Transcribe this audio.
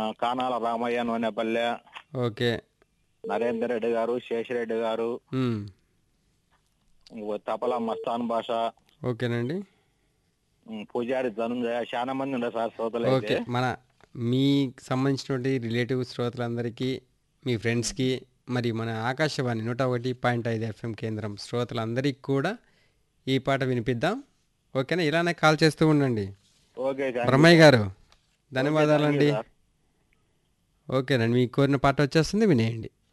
Kanala Ramaiah Nunepalle okay Narender Reddy garu Seshareddy గారు ఉమ్, ఇంకో తపలా మస్తాన్ భాష ఓకేనండి ఉమ్, పూజారి ధనుంజయ చాలా మంది ఉన్నారు సార్ శ్రోతలు ఓకే అయితే మన మీకు సంబంధించినటువంటి రిలేటివ్ శ్రోతలందరికీ మీ ఫ్రెండ్స్కి మరి మన ఆకాశవాణి నూట ఒకటి పాయింట్ ఐదు ఎఫ్ఎం కేంద్రం శ్రోతలందరికీ కూడా ఈ పాట వినిపిద్దాం ఓకేనా ఇలానే కాల్ చేస్తూ ఉండండి ఓకే థాంక్యూ. బ్రహ్మయ్య గారు ఓకే, ధన్యవాదాలండి థాంక్యూ సార్. ఓకేనండి మీకు కోరిన పాట వచ్చేస్తుంది వినేయండి